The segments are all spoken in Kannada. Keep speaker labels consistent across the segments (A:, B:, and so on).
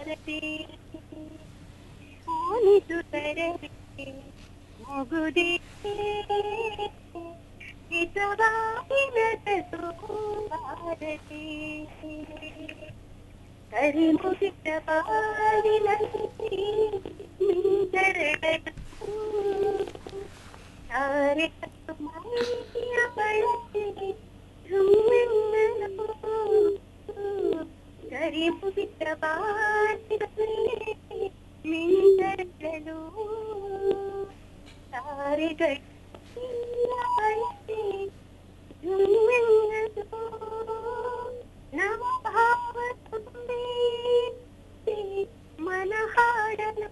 A: ಭಾರತಿ ಓನಿಸುತ್ತರೆ ಮುಗುದಿ ಹಿತವಾಗಿ ನಡೆಸು ಭಾರತಿ ಕರಿಮುಗಿದ ಬಾಳಿನಲ್ಲಿ ಮಿಂಚರಗಳು ತಾರೆ ಮೈಯ ಬಳಸಿ ಧುಮ್ಮೆನ್ನಲು ಕರಿಮುಗಿದ ಬಾಳಿನಲ್ಲಿ ಮಿಂಚರಗಳು ತಾರೆಗಳು ಬಳಸಿ ಧುಮ್ಮೆನ್ನಲು ನವ ಭಾವ ತುಂಬಿ ಮನ ಹಾಡಲು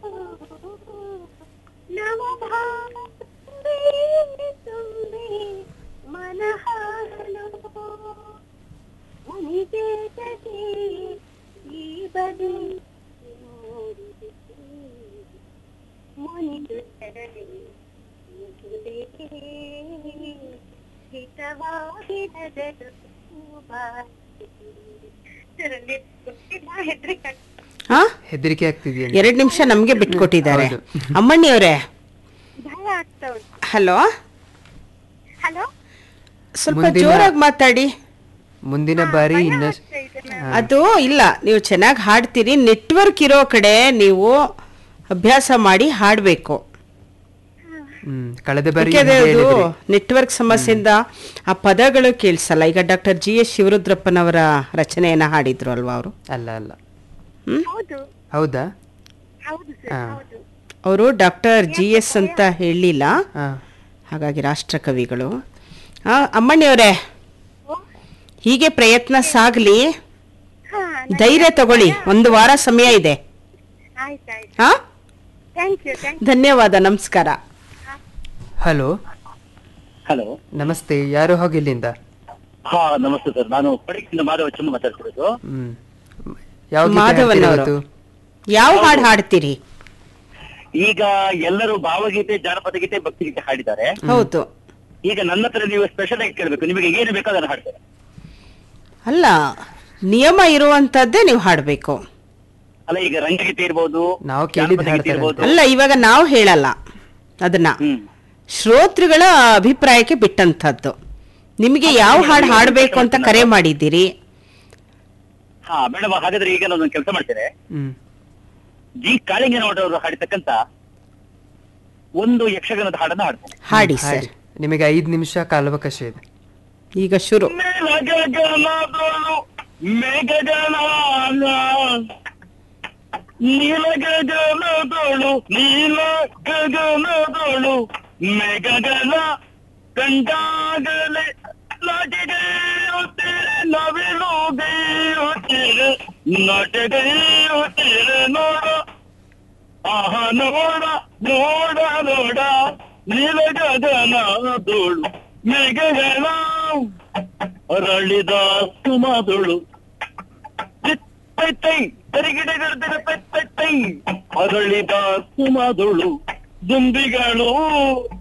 A: ನವ ಭಾವ ತುಂಬಿ ತುಂಬಿ ಮನ ಹಾಡಲು ಮುನಿಗೆ ಗತಿ ಈ ಬದಿ ಮುನಿದು ತೆರಳಿ ಮುಗುದೇ ಹಿತವಾಗಿ ನಡೆದು ಹೆದರಿಕೆ
B: ಹಾ
C: ಹೆದರಿಕೆ ಆಗ್ತಿದೆಯಾ
B: ಎರಡ್ ನಿಮಿಷ ನಮ್ಗೆ ಬಿಟ್ಕೊಟ್ಟಿದ್ದಾರೆ
C: ಹೌದು.
B: ಅಮ್ಮಣ್ಣಿ ಅವರೇ
A: ಭಯ ಆಗ್ತಾ ಉಂಟು
B: ಹಲೋ
A: ಹಲೋ
B: ಸ್ವಲ್ಪ
C: ಮುಂದಿನ-
B: ಜೋರಾಗಿ ಮಾತಾಡಿ
C: ಮುಂದಿನ ಬಾರಿ ಇನ್ನ
B: ಅದು ಇಲ್ಲ ನೀವು ಚೆನ್ನಾಗಿ ಹಾಡ್ತೀರಿ ನೆಟ್ವರ್ಕ್ ಇರೋ ಕಡೆ ನೀವು ಅಭ್ಯಾಸ ಮಾಡಿ ಹಾಡಬೇಕು
C: ಹ್ಮ್ ಕಳೆದ ಬಾರಿ
B: ಯಾಕೆಂದ್ರೆ
C: ಹೀಗೆ
B: ಅದು
C: ಹೇಳಿದ್ರಿ.
B: ನೆಟ್ವರ್ಕ್ ಸಮಸ್ಯೆಯಿಂದ ಆ ಪದಗಳು ಕೇಳಿಸಲ್ಲ ಈಗ ಡಾಕ್ಟರ್ ಜಿ ಎಸ್ ಶಿವರುದ್ರಪ್ಪನವರ ರಚನೆಯನ್ನ ಹಾಡಿದ್ರು ಅಲ್ವಾ ಅವರು
C: ಅಲ್ಲ ಅಲ್ಲ
A: ಹೌದು
C: ಹೌದಾ
A: ಹೌದು ಸರ್
C: ಹಾ.
A: ಹೌದು
B: ಅವರು ಡಾಕ್ಟರ್ ಜಿ ಎಸ್ ಅಂತ ಹೇಳಿಲ್ಲ
C: ಹಾ
B: ಹಾಗಾಗಿ ರಾಷ್ಟ್ರಕವಿಗಳು ಆ, ಅಮ್ಮಣ್ಣಿಯವರೇ
A: ಓ,
B: ಹೀಗೆ ಪ್ರಯತ್ನ ಸಾಗ್ಲಿ
A: ಹಾ
B: ಧೈರ್ಯ ತಗೊಳ್ಳಿ ಒಂದು ವಾರ ಸಮಯ ಇದೆ
A: ಆಯ್ತಾಯ್ತು
B: ಹಾ
A: ಥ್ಯಾಂಕ್ ಯು ಥ್ಯಾಂಕ್
B: ಧನ್ಯವಾದ ನಮಸ್ಕಾರ
C: ಹಲೋ
D: ಹಲೋ
C: ನಮಸ್ತೆ ಯಾರು ಹೋಗಿಲ್ಲಿಂದ
D: ಹಾ ನಮಸ್ತೆ ಸರ್ ನಾನು ಪಡಿಕಿಂದ ಮಾಧವ ಚಮ್ಮ ಮಾತಾಡ್ತಿರೋದು
C: ಹ್ಮ್ ಯಾವ ಗೀತೆ
B: ಮಾಧವನ್
C: ಹಾಡ್ತೀರಾ
B: ಅವರು
C: ಇವತ್ತು?
B: ಯಾವ ಹಾಡು ಹಾಡ್ತೀರಿ
D: ಈಗ ಎಲ್ಲರೂ ಭಾವಗೀತೆ ಜಾನಪದ ಗೀತೆ ಭಕ್ತಿ ಗೀತೆ ಹಾಡಿದ್ದಾರೆ
B: ಹೌದು
D: ಈಗ ನನ್ನ ಹತ್ರ ನೀವು ಸ್ಪೆಷಲ್ ಆಗಿ ಕೇಳಬೇಕು ನಿಮಗೆ ಏನು ಬೇಕೋ ಅದನ್ನು ಹಾಡ್ತಾರೆ
B: ಅಲ್ಲ ನಿಯಮ ಇರುವಂತದ್ದೇ ನೀವು ಹಾಡ್ಬೇಕು
D: ಅಲ್ಲ ಈಗ ರಂಗಗೀತೆ ಇರ್ಬೋದು
C: ನಾವು ಕೇಳಿದ್ದು
D: ಜಾನಪದ ಗೀತೆ
C: ಹಾಡ್ತಾರೆ
D: ಇರ್ಬೋದು
B: ಅಲ್ಲ ಇವಾಗ ನಾವು ಹೇಳಲ್ಲ ಅದನ್ನ
D: ಹ್ಮ್
B: ಶ್ರೋತೃಗಳ ಅಭಿಪ್ರಾಯಕ್ಕೆ ಬಿಟ್ಟಂತದ್ದು ನಿಮಗೆ ಯಾವ ಹಾಡು ಹಾಡಬೇಕು ಅಂತ ಕರೆ ಮಾಡಿದ್ದೀರಿ
D: ಹಾ ಮೇಡಮ್ ಹಾಗಾದ್ರೆ ಈಗ ನಾನು ಕೆಲಸ ಮಾಡ್ತೇನೆ
C: ಹ್ಮ್
D: ಜಿ ಕಾಳಿಂಗನವರ ಅವರು ಹಾಡಿರ್ತಕ್ಕಂತ ಒಂದು ಯಕ್ಷಗಾನದ ಹಾಡನ್ನ ಹಾಡ್ತೇನೆ
B: ಹಾಡಿ
C: ಹಾಡಿ.
B: ಸರ್
C: ನಿಮಗೆ ಐದು ನಿಮಿಷ ಕಾಲಾವಕಾಶ ಇದೆ
B: ಈಗ ಶುರು
D: ಮೇಘಗಣದೊಳು ಮೇಘಗಣ ನೀಲ ಗಗನದೊಳು ನೀಲ ಗಗನದೊಳು ಮೇಘಗಣ ಕಂಡಾಗಲೇ ನಾಟಿಗೆಯುತ್ತೀರೆ ನವಿಲುಗೆಯುತ್ತೀರೆ ನಾಟಿಗೆಯುತ್ತೀರೆ ನೋಡ ಆಹ ನೋಡ ನೋಡ ನೋಡ ನೀಲ ಗಗನದೊಳು ಮೇಘಗಣ ಅರಳಿದ ಸುಮದೊಳು ಚಿತ್ತೈ ಅರಳಿದ ಸುಮದೊಳು ದುಂಬಿಗಳು